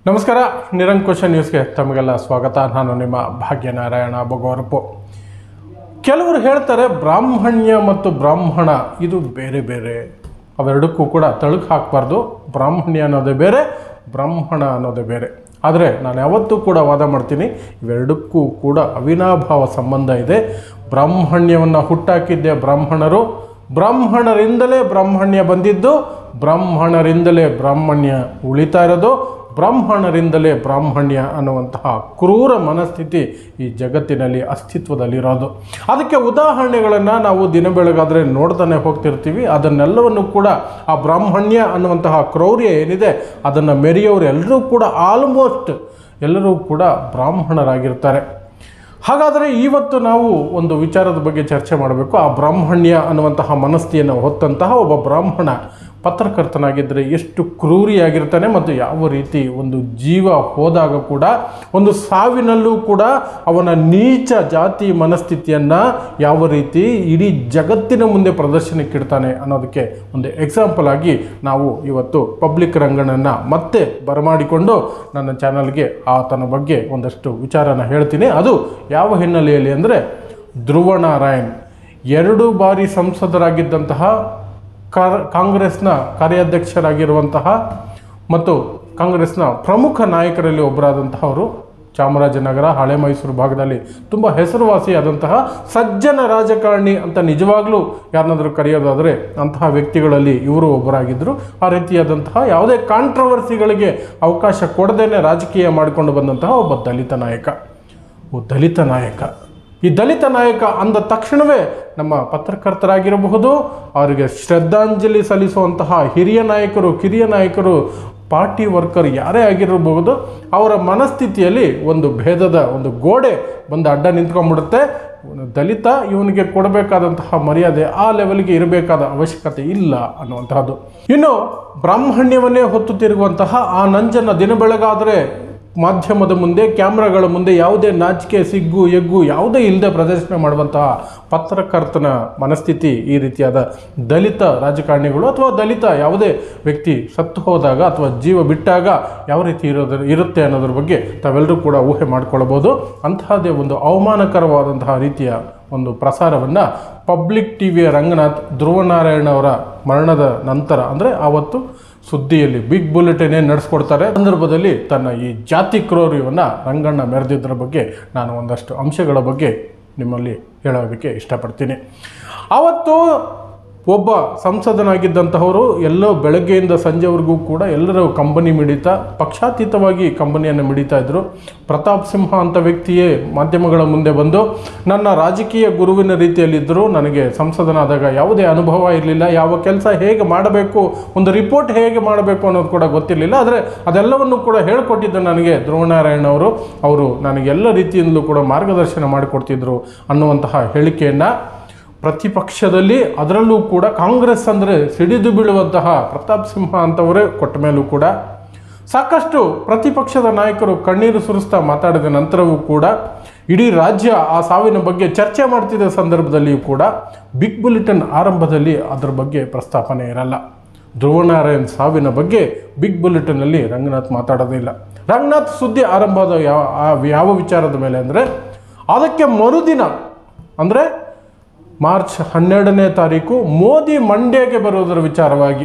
ನಮಸ್ಕಾರ ನಿರಂಕುಶ ನ್ಯೂಸ್ಗೆ ತಮಗೆಲ್ಲ ಸ್ವಾಗತ ನಾನು ನಿಮ್ಮ ಭಾಗ್ಯನಾರಾಯಣ ಬೊಗೋರಪ್ಪು ಕೆಲವರು ಹೇಳ್ತಾರೆ ಬ್ರಾಹ್ಮಣ್ಯ ಮತ್ತು ಬ್ರಾಹ್ಮಣ ಇದು ಬೇರೆ ಬೇರೆ ಅವೆರಡಕ್ಕೂ ಕೂಡ ತಳುಕು ಹಾಕಬಾರ್ದು ಬ್ರಾಹ್ಮಣ್ಯ ಅನ್ನೋದೇ ಬೇರೆ ಬ್ರಾಹ್ಮಣ ಅನ್ನೋದೇ ಬೇರೆ ಆದರೆ ನಾನು ಯಾವತ್ತೂ ಕೂಡ ವಾದ ಮಾಡ್ತೀನಿ ಇವೆರಡಕ್ಕೂ ಕೂಡ ಅವಿನಾಭಾವ ಸಂಬಂಧ ಇದೆ ಬ್ರಾಹ್ಮಣ್ಯವನ್ನು ಹುಟ್ಟಾಕಿದ್ದೆ ಬ್ರಾಹ್ಮಣರು ಬ್ರಾಹ್ಮಣರಿಂದಲೇ ಬ್ರಾಹ್ಮಣ್ಯ ಬಂದಿದ್ದು ಬ್ರಾಹ್ಮಣರಿಂದಲೇ ಬ್ರಾಹ್ಮಣ್ಯ ಉಳಿತಾ ಇರೋದು ಬ್ರಾಹ್ಮಣರಿಂದಲೇ ಬ್ರಾಹ್ಮಣ್ಯ ಅನ್ನುವಂತಹ ಕ್ರೂರ ಮನಸ್ಥಿತಿ ಈ ಜಗತ್ತಿನಲ್ಲಿ ಅಸ್ತಿತ್ವದಲ್ಲಿರೋದು ಅದಕ್ಕೆ ಉದಾಹರಣೆಗಳನ್ನು ನಾವು ದಿನ ಬೆಳಗಾದರೆ ನೋಡ್ತಾನೆ ಹೋಗ್ತಿರ್ತೀವಿ ಅದನ್ನೆಲ್ಲವನ್ನು ಕೂಡ ಆ ಬ್ರಾಹ್ಮಣ್ಯ ಅನ್ನುವಂತಹ ಕ್ರೌರ್ಯ ಏನಿದೆ ಅದನ್ನು ಮೆರೆಯೋರು ಎಲ್ಲರೂ ಕೂಡ ಆಲ್ಮೋಸ್ಟ್ ಎಲ್ಲರೂ ಕೂಡ ಬ್ರಾಹ್ಮಣರಾಗಿರ್ತಾರೆ ಹಾಗಾದರೆ ಇವತ್ತು ನಾವು ಒಂದು ವಿಚಾರದ ಬಗ್ಗೆ ಚರ್ಚೆ ಮಾಡಬೇಕು ಆ ಬ್ರಾಹ್ಮಣ್ಯ ಅನ್ನುವಂತಹ ಮನಸ್ಥಿತಿಯನ್ನು ಹೊತ್ತಂತಹ ಒಬ್ಬ ಬ್ರಾಹ್ಮಣ ಪತ್ರಕರ್ತನಾಗಿದ್ದರೆ ಎಷ್ಟು ಕ್ರೂರಿಯಾಗಿರ್ತಾನೆ ಮತ್ತು ಯಾವ ರೀತಿ ಒಂದು ಜೀವ ಹೋದಾಗ ಕೂಡ ಒಂದು ಸಾವಿನಲ್ಲೂ ಕೂಡ ಅವನ ನೀಚ ಜಾತಿ ಮನಸ್ಥಿತಿಯನ್ನು ಯಾವ ರೀತಿ ಇಡೀ ಜಗತ್ತಿನ ಮುಂದೆ ಪ್ರದರ್ಶನಕ್ಕಿಡ್ತಾನೆ ಅನ್ನೋದಕ್ಕೆ ಒಂದು ಎಕ್ಸಾಂಪಲ್ ಆಗಿ ನಾವು ಇವತ್ತು ಪಬ್ಲಿಕ್ ರಂಗನನ್ನು ಮತ್ತೆ ಬರಮಾಡಿಕೊಂಡು ನನ್ನ ಚಾನಲ್ಗೆ ಆತನ ಬಗ್ಗೆ ಒಂದಷ್ಟು ವಿಚಾರನ ಹೇಳ್ತೀನಿ ಅದು ಯಾವ ಹಿನ್ನೆಲೆಯಲ್ಲಿ ಅಂದರೆ ಧ್ರುವ ನಾರಾಯಣ್ ಎರಡು ಬಾರಿ ಸಂಸದರಾಗಿದ್ದಂತಹ ಕಾರ್ ಕಾಂಗ್ರೆಸ್ನ ಕಾರ್ಯಾಧ್ಯಕ್ಷರಾಗಿರುವಂತಹ ಮತ್ತು ಕಾಂಗ್ರೆಸ್ನ ಪ್ರಮುಖ ನಾಯಕರಲ್ಲಿ ಒಬ್ಬರಾದಂತಹವರು ಚಾಮರಾಜನಗರ ಹಳೆ ಮೈಸೂರು ಭಾಗದಲ್ಲಿ ತುಂಬ ಹೆಸರುವಾಸಿಯಾದಂತಹ ಸಜ್ಜನ ರಾಜಕಾರಣಿ ಅಂತ ನಿಜವಾಗ್ಲೂ ಯಾರನ್ನಾದರೂ ಕರೆಯೋದಾದರೆ ಅಂತಹ ವ್ಯಕ್ತಿಗಳಲ್ಲಿ ಇವರು ಒಬ್ಬರಾಗಿದ್ದರು ಆ ರೀತಿಯಾದಂತಹ ಯಾವುದೇ ಕಾಂಟ್ರವರ್ಸಿಗಳಿಗೆ ಅವಕಾಶ ಕೊಡದೇನೆ ರಾಜಕೀಯ ಮಾಡಿಕೊಂಡು ಬಂದಂತಹ ಒಬ್ಬ ದಲಿತ ನಾಯಕ ಓ ದಲಿತ ನಾಯಕ ಈ ದಲಿತ ನಾಯಕ ಅಂದ ತಕ್ಷಣವೇ ನಮ್ಮ ಪತ್ರಕರ್ತರಾಗಿರಬಹುದು ಅವರಿಗೆ ಶ್ರದ್ಧಾಂಜಲಿ ಸಲ್ಲಿಸುವಂತಹ ಹಿರಿಯ ನಾಯಕರು ಕಿರಿಯ ನಾಯಕರು ಪಾರ್ಟಿ ವರ್ಕರ್ ಯಾರೇ ಆಗಿರಬಹುದು ಅವರ ಮನಸ್ಥಿತಿಯಲ್ಲಿ ಒಂದು ಭೇದದ ಒಂದು ಗೋಡೆ ಬಂದು ಅಡ್ಡ ನಿಂತ್ಕೊಂಡ್ಬಿಡುತ್ತೆ ಇವನು ದಲಿತ ಇವನಿಗೆ ಕೊಡಬೇಕಾದಂತಹ ಮರ್ಯಾದೆ ಆ ಲೆವೆಲ್ಗೆ ಇರಬೇಕಾದ ಅವಶ್ಯಕತೆ ಇಲ್ಲ ಅನ್ನುವಂತಹದ್ದು ಇನ್ನು ಬ್ರಾಹ್ಮಣ್ಯವನ್ನೇ ಹೊತ್ತು ತಿರುಗುವಂತಹ ಆ ನಂಜನ ದಿನ ಬೆಳಗಾದರೆ ಮಾಧ್ಯಮದ ಮುಂದೆ ಕ್ಯಾಮ್ರಾಗಳ ಮುಂದೆ ಯಾವುದೇ ನಾಚಿಕೆ ಸಿಗ್ಗು ಎಗ್ಗು ಯಾವುದೇ ಇಲ್ಲದೆ ಪ್ರದರ್ಶನ ಮಾಡುವಂತಹ ಪತ್ರಕರ್ತನ ಮನಸ್ಥಿತಿ ಈ ರೀತಿಯಾದ ದಲಿತ ರಾಜಕಾರಣಿಗಳು ಅಥವಾ ದಲಿತ ಯಾವುದೇ ವ್ಯಕ್ತಿ ಸತ್ತು ಹೋದಾಗ ಅಥವಾ ಜೀವ ಬಿಟ್ಟಾಗ ಯಾವ ರೀತಿ ಇರೋದ್ರ ಇರುತ್ತೆ ಅನ್ನೋದ್ರ ಬಗ್ಗೆ ತಾವೆಲ್ಲರೂ ಕೂಡ ಊಹೆ ಮಾಡಿಕೊಳ್ಳಬಹುದು ಅಂತಹದೇ ಒಂದು ಅವಮಾನಕರವಾದಂತಹ ರೀತಿಯ ಒಂದು ಪ್ರಸಾರವನ್ನು ಪಬ್ಲಿಕ್ ಟಿವಿಯ ರಂಗನಾಥ್ ಧ್ರುವನಾರಾಯಣ ಅವರ ಮರಣದ ನಂತರ ಅಂದರೆ ಆವತ್ತು ಸುದ್ದಿಯಲ್ಲಿ ಬಿಗ್ ಬುಲೆಟಿನೇ ನಡೆಸ್ಕೊಡ್ತಾರೆ ಸಂದರ್ಭದಲ್ಲಿ ತನ್ನ ಈ ಜಾತಿ ಕ್ರೌರ್ಯವನ್ನು ರಂಗಣ್ಣ ಮೆರೆದಿದ್ದರ ಬಗ್ಗೆ ನಾನು ಒಂದಷ್ಟು ಅಂಶಗಳ ಬಗ್ಗೆ ನಿಮ್ಮಲ್ಲಿ ಹೇಳೋದಕ್ಕೆ ಇಷ್ಟಪಡ್ತೀನಿ ಆವತ್ತು ಒಬ್ಬ ಸಂಸದನಾಗಿದ್ದಂತಹವರು ಎಲ್ಲೋ ಬೆಳಗ್ಗೆಯಿಂದ ಸಂಜೆವರೆಗೂ ಕೂಡ ಎಲ್ಲರೂ ಕಂಬನಿ ಮಿಡಿತಾ ಪಕ್ಷಾತೀತವಾಗಿ ಕಂಬನಿಯನ್ನು ಮಿಡಿತಾ ಇದ್ದರು ಪ್ರತಾಪ್ ಸಿಂಹ ಅಂತ ವ್ಯಕ್ತಿಯೇ ಮಾಧ್ಯಮಗಳ ಮುಂದೆ ಬಂದು ನನ್ನ ರಾಜಕೀಯ ಗುರುವಿನ ರೀತಿಯಲ್ಲಿದ್ದರು ನನಗೆ ಸಂಸದನಾದಾಗ ಯಾವುದೇ ಅನುಭವ ಇರಲಿಲ್ಲ ಯಾವ ಕೆಲಸ ಹೇಗೆ ಮಾಡಬೇಕು ಒಂದು ರಿಪೋರ್ಟ್ ಹೇಗೆ ಮಾಡಬೇಕು ಅನ್ನೋದು ಕೂಡ ಗೊತ್ತಿರಲಿಲ್ಲ ಆದರೆ ಅದೆಲ್ಲವನ್ನು ಕೂಡ ಹೇಳಿಕೊಟ್ಟಿದ್ದು ನನಗೆ ಧ್ರುವನಾರಾಯಣ ಅವರು ಅವರು ನನಗೆಲ್ಲ ರೀತಿಯಿಂದಲೂ ಕೂಡ ಮಾರ್ಗದರ್ಶನ ಮಾಡಿಕೊಡ್ತಿದ್ರು ಅನ್ನುವಂತಹ ಹೇಳಿಕೆಯನ್ನು ಪ್ರತಿಪಕ್ಷದಲ್ಲಿ ಅದರಲ್ಲೂ ಕೂಡ ಕಾಂಗ್ರೆಸ್ ಅಂದರೆ ಸಿಡಿದು ಬೀಳುವಂತಹ ಪ್ರತಾಪ್ ಸಿಂಹ ಅಂತವರೇ ಕೊಟ್ಟ ಮೇಲೂ ಕೂಡ ಸಾಕಷ್ಟು ಪ್ರತಿಪಕ್ಷದ ನಾಯಕರು ಕಣ್ಣೀರು ಸುರಿಸ್ತಾ ಮಾತಾಡಿದ ನಂತರವೂ ಕೂಡ ಇಡೀ ರಾಜ್ಯ ಆ ಸಾವಿನ ಬಗ್ಗೆ ಚರ್ಚೆ ಮಾಡ್ತಿದ್ದ ಸಂದರ್ಭದಲ್ಲಿಯೂ ಕೂಡ ಬಿಗ್ ಬುಲೆಟಿನ್ ಆರಂಭದಲ್ಲಿ ಅದರ ಬಗ್ಗೆ ಪ್ರಸ್ತಾಪನೆ ಇರಲ್ಲ ಧ್ರುವನಾರಾಯಣ್ ಸಾವಿನ ಬಗ್ಗೆ ಬಿಗ್ ಬುಲೆಟಿನಲ್ಲಿ ರಂಗನಾಥ್ ಮಾತಾಡೋದಿಲ್ಲ ರಂಗನಾಥ್ ಸುದ್ದಿ ಆರಂಭದ ಯಾವ ಆ ಯಾವ ವಿಚಾರದ ಮೇಲೆ ಅಂದರೆ ಅದಕ್ಕೆ ಮರುದಿನ ಅಂದರೆ ಮಾರ್ಚ್ ಹನ್ನೆರಡನೇ ತಾರೀಕು ಮೋದಿ ಮಂಡ್ಯಗೆ ಬರೋದರ ವಿಚಾರವಾಗಿ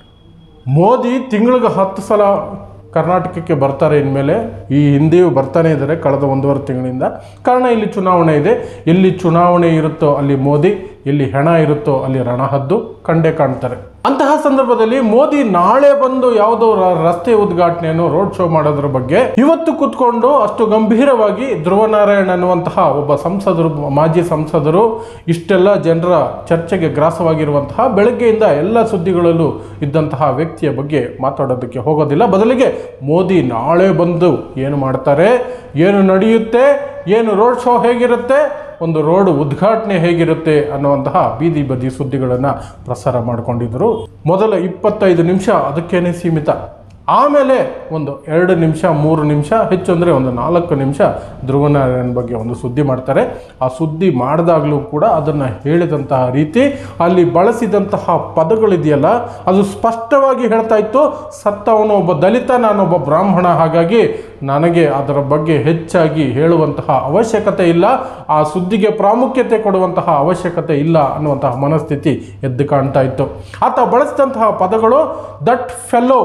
ಮೋದಿ ತಿಂಗಳಿಗೆ ಹತ್ತು ಸಲ ಕರ್ನಾಟಕಕ್ಕೆ ಬರ್ತಾರೆ ಇನ್ಮೇಲೆ ಈ ಹಿಂದೆಯೂ ಬರ್ತಾನೆ ಇದ್ದಾರೆ ಕಳೆದ ಒಂದೂವರೆ ತಿಂಗಳಿಂದ ಕಾರಣ ಇಲ್ಲಿ ಚುನಾವಣೆ ಇದೆ ಎಲ್ಲಿ ಚುನಾವಣೆ ಇರುತ್ತೋ ಅಲ್ಲಿ ಮೋದಿ ಎಲ್ಲಿ ಹೆಣ ಇರುತ್ತೋ ಅಲ್ಲಿ ರಣಹದ್ದು ಕಂಡೇ ಕಾಣ್ತಾರೆ ಅಂತಹ ಸಂದರ್ಭದಲ್ಲಿ ಮೋದಿ ನಾಳೆ ಬಂದು ಯಾವುದೋ ರ- ರಸ್ತೆ ಉದ್ಘಾಟನೆಯನ್ನು ರೋಡ್ ಶೋ ಮಾಡೋದ್ರ ಬಗ್ಗೆ ಇವತ್ತು ಕೂತ್ಕೊಂಡು ಅಷ್ಟು ಗಂಭೀರವಾಗಿ ಧ್ರುವನಾರಾಯಣ್ ಅನ್ನುವಂತಹ ಒಬ್ಬ ಸಂಸದರು ಮಾಜಿ ಸಂಸದರು ಇಷ್ಟೆಲ್ಲ ಜನರ ಚರ್ಚೆಗೆ ಗ್ರಾಸವಾಗಿರುವಂತಹ ಬೆಳಗ್ಗೆಯಿಂದ ಎಲ್ಲ ಸುದ್ದಿಗಳಲ್ಲೂ ಇದ್ದಂತಹ ವ್ಯಕ್ತಿಯ ಬಗ್ಗೆ ಮಾತಾಡೋದಕ್ಕೆ ಹೋಗೋದಿಲ್ಲ ಬದಲಿಗೆ ಮೋದಿ ನಾಳೆ ಬಂದು ಏನು ಮಾಡ್ತಾರೆ ಏನು ನಡೆಯುತ್ತೆ ಏನು ರೋಡ್ ಶೋ ಹೇಗಿರುತ್ತೆ ಒಂದು ರೋಡ್ ಉದ್ಘಾಟನೆ ಹೇಗಿರುತ್ತೆ ಅನ್ನುವಂತಹ ಬೀದಿ ಬದಿ ಸುದ್ದಿಗಳನ್ನು ಪ್ರಸಾರ ಮಾಡಿಕೊಂಡಿದ್ದರು ಮೊದಲ ಇಪ್ಪತ್ತೈದು ನಿಮಿಷ ಅದಕ್ಕೇನೆ ಸೀಮಿತ ಆಮೇಲೆ ಒಂದು ಎರಡು ನಿಮಿಷ ಮೂರು ನಿಮಿಷ ಹೆಚ್ಚು ಅಂದರೆ ಒಂದು ನಾಲ್ಕು ನಿಮಿಷ ಧ್ರುವನಾರಾಯಣ್ ಬಗ್ಗೆ ಒಂದು ಸುದ್ದಿ ಮಾಡ್ತಾರೆ ಆ ಸುದ್ದಿ ಮಾಡಿದಾಗಲೂ ಕೂಡ ಅದನ್ನು ಹೇಳಿದಂತಹ ರೀತಿ ಅಲ್ಲಿ ಬಳಸಿದಂತಹ ಪದಗಳಿದೆಯಲ್ಲ ಅದು ಸ್ಪಷ್ಟವಾಗಿ ಹೇಳ್ತಾ ಇತ್ತು ಸತ್ತವನು ಒಬ್ಬ ದಲಿತ ನಾನೊಬ್ಬ ಬ್ರಾಹ್ಮಣ ಹಾಗಾಗಿ ನನಗೆ ಅದರ ಬಗ್ಗೆ ಹೆಚ್ಚಾಗಿ ಹೇಳುವಂತಹ ಅವಶ್ಯಕತೆ ಇಲ್ಲ ಆ ಸುದ್ದಿಗೆ ಪ್ರಾಮುಖ್ಯತೆ ಕೊಡುವಂತಹ ಅವಶ್ಯಕತೆ ಇಲ್ಲ ಅನ್ನುವಂತಹ ಮನಸ್ಥಿತಿ ಎದ್ದು ಕಾಣ್ತಾ ಇತ್ತು ಆತ ಬಳಸಿದಂತಹ ಪದಗಳು ದಟ್ ಫೆಲ್ಲೋ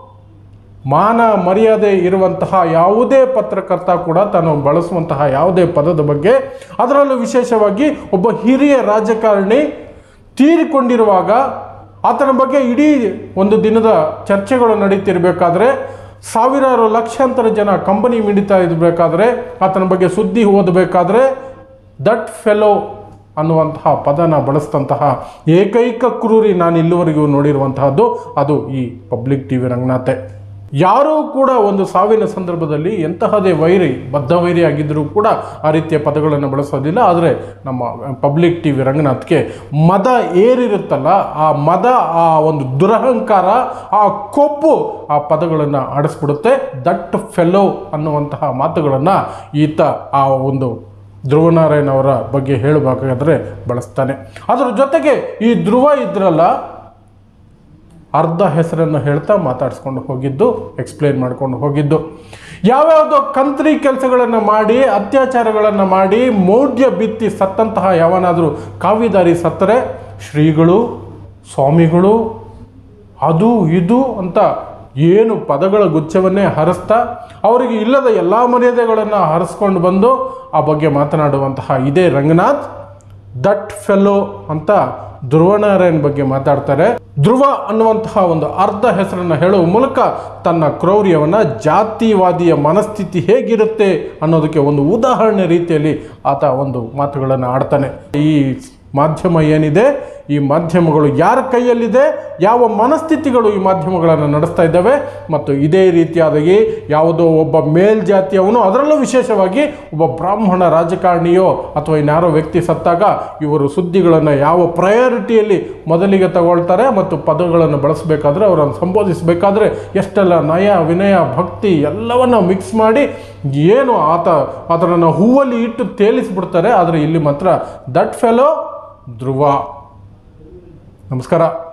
ಮಾನ ಮರ್ಯಾದೆ ಇರುವಂತಹ ಯಾವುದೇ ಪತ್ರಕರ್ತ ಕೂಡ ತಾನು ಬಳಸುವಂತಹ ಯಾವುದೇ ಪದದ ಬಗ್ಗೆ ಅದರಲ್ಲೂ ವಿಶೇಷವಾಗಿ ಒಬ್ಬ ಹಿರಿಯ ರಾಜಕಾರಣಿ ತೀರಿಕೊಂಡಿರುವಾಗ ಆತನ ಬಗ್ಗೆ ಇಡೀ ಒಂದು ದಿನದ ಚರ್ಚೆಗಳು ನಡೀತಿರ್ಬೇಕಾದ್ರೆ ಸಾವಿರಾರು ಲಕ್ಷಾಂತರ ಜನ ಕಂಪನಿ ಮಿಡಿತಾ ಇರಬೇಕಾದ್ರೆ ಆತನ ಬಗ್ಗೆ ಸುದ್ದಿ ಓದಬೇಕಾದ್ರೆ ದಟ್ ಫೆಲೋ ಅನ್ನುವಂತಹ ಪದನ ಬಳಸಿದಂತಹ ಏಕೈಕ ಕ್ರೂರಿ ನಾನು ಇಲ್ಲಿವರೆಗೂ ನೋಡಿರುವಂತಹದ್ದು ಅದು ಈ ಪಬ್ಲಿಕ್ ಟಿ ವಿ ರಂಗನಾಥೆ ಯಾರೂ ಕೂಡ ಒಂದು ಸಾವಿನ ಸಂದರ್ಭದಲ್ಲಿ ಎಂತಹದೇ ವೈರಿ ಬದ್ಧ ವೈರಿ ಆಗಿದ್ದರೂ ಕೂಡ ಆ ರೀತಿಯ ಪದಗಳನ್ನು ಬಳಸೋದಿಲ್ಲ ಆದರೆ ನಮ್ಮ ಪಬ್ಲಿಕ್ ಟಿ ವಿ ರಂಗನಾಥ್ಗೆ ಮದ ಏರಿರುತ್ತಲ್ಲ ಆ ಮದ ಆ ಒಂದು ದುರಹಂಕಾರ ಆ ಕೊಬ್ಬು ಆ ಪದಗಳನ್ನು ಆಡಿಸ್ಬಿಡುತ್ತೆ ದಟ್ ಫೆಲೋ ಅನ್ನುವಂತಹ ಮಾತುಗಳನ್ನು ಈತ ಆ ಒಂದು ಧ್ರುವನಾರಾಯಣ್ ಅವರ ಬಗ್ಗೆ ಹೇಳಬೇಕಾದ್ರೆ ಬಳಸ್ತಾನೆ ಅದರ ಜೊತೆಗೆ ಈ ಧ್ರುವ ಇದ್ರಲ್ಲ ಅರ್ಧ ಹೆಸರನ್ನು ಹೇಳ್ತಾ ಮಾತಾಡಿಸ್ಕೊಂಡು ಹೋಗಿದ್ದು ಎಕ್ಸ್ಪ್ಲೇನ್ ಮಾಡ್ಕೊಂಡು ಹೋಗಿದ್ದು ಯಾವ್ಯಾವುದೋ ಕಂತ್ರಿ ಕೆಲಸಗಳನ್ನು ಮಾಡಿ ಅತ್ಯಾಚಾರಗಳನ್ನು ಮಾಡಿ ಮೌಢ್ಯ ಬಿತ್ತಿ ಸತ್ತಂತಹ ಯಾವನಾದರೂ ಕಾವಿದಾರಿ ಸತ್ತರೆ ಶ್ರೀಗಳು ಸ್ವಾಮಿಗಳು ಅದು ಇದು ಅಂತ ಏನು ಪದಗಳ ಗುಚ್ಛವನ್ನೇ ಹರಿಸ್ತಾ ಅವರಿಗೆ ಇಲ್ಲದ ಎಲ್ಲ ಮರ್ಯಾದೆಗಳನ್ನು ಹರಿಸ್ಕೊಂಡು ಬಂದು ಆ ಬಗ್ಗೆ ಮಾತನಾಡುವಂತಹ ಇದೇ ರಂಗನಾಥ್ ದಟ್ ಫೆಲ್ಲೋ ಅಂತ ಧ್ರುವನಾರಾಯಣ್ ಬಗ್ಗೆ ಮಾತಾಡ್ತಾರೆ ಧ್ರುವ ಅನ್ನುವಂತಹ ಒಂದು ಅರ್ಧ ಹೆಸರನ್ನು ಹೇಳುವ ಮೂಲಕ ತನ್ನ ಕ್ರೌರ್ಯವನ್ನು ಜಾತಿವಾದಿಯ ಮನಸ್ಥಿತಿ ಹೇಗಿರುತ್ತೆ ಅನ್ನೋದಕ್ಕೆ ಒಂದು ಉದಾಹರಣೆ ರೀತಿಯಲ್ಲಿ ಆತ ಒಂದು ಮಾತುಗಳನ್ನು ಆಡ್ತಾನೆ ಈ ಮಾಧ್ಯಮ ಏನಿದೆ ಈ ಮಾಧ್ಯಮಗಳು ಯಾರ ಕೈಯಲ್ಲಿದೆ ಯಾವ ಮನಸ್ಥಿತಿಗಳು ಈ ಮಾಧ್ಯಮಗಳನ್ನು ನಡೆಸ್ತಾ ಇದ್ದಾವೆ ಮತ್ತು ಇದೇ ರೀತಿಯಾದಾಗಿ ಯಾವುದೋ ಒಬ್ಬ ಮೇಲ್ಜಾತಿಯವನು ಅದರಲ್ಲೂ ವಿಶೇಷವಾಗಿ ಒಬ್ಬ ಬ್ರಾಹ್ಮಣ ರಾಜಕಾರಣಿಯೋ ಅಥವಾ ಇನ್ಯಾರೋ ವ್ಯಕ್ತಿ ಸತ್ತಾಗ ಇವರು ಸುದ್ದಿಗಳನ್ನು ಯಾವ ಪ್ರಯಾರಿಟಿಯಲ್ಲಿ ಮೊದಲಿಗೆ ತಗೊಳ್ತಾರೆ ಮತ್ತು ಪದಗಳನ್ನು ಬಳಸಬೇಕಾದ್ರೆ ಅವರನ್ನು ಸಂಬೋಧಿಸಬೇಕಾದ್ರೆ ಎಷ್ಟೆಲ್ಲ ನಯ ವಿನಯ ಭಕ್ತಿ ಎಲ್ಲವನ್ನು ಮಿಕ್ಸ್ ಮಾಡಿ ಏನು ಆತ ಅದನ್ನು ಹೂವಲ್ಲಿ ಇಟ್ಟು ತೇಲಿಸ್ಬಿಡ್ತಾರೆ ಆದರೆ ಇಲ್ಲಿ ಮಾತ್ರ ದಟ್ ಫೆಲೋ ಧ್ರುವ ನಮಸ್ಕಾರ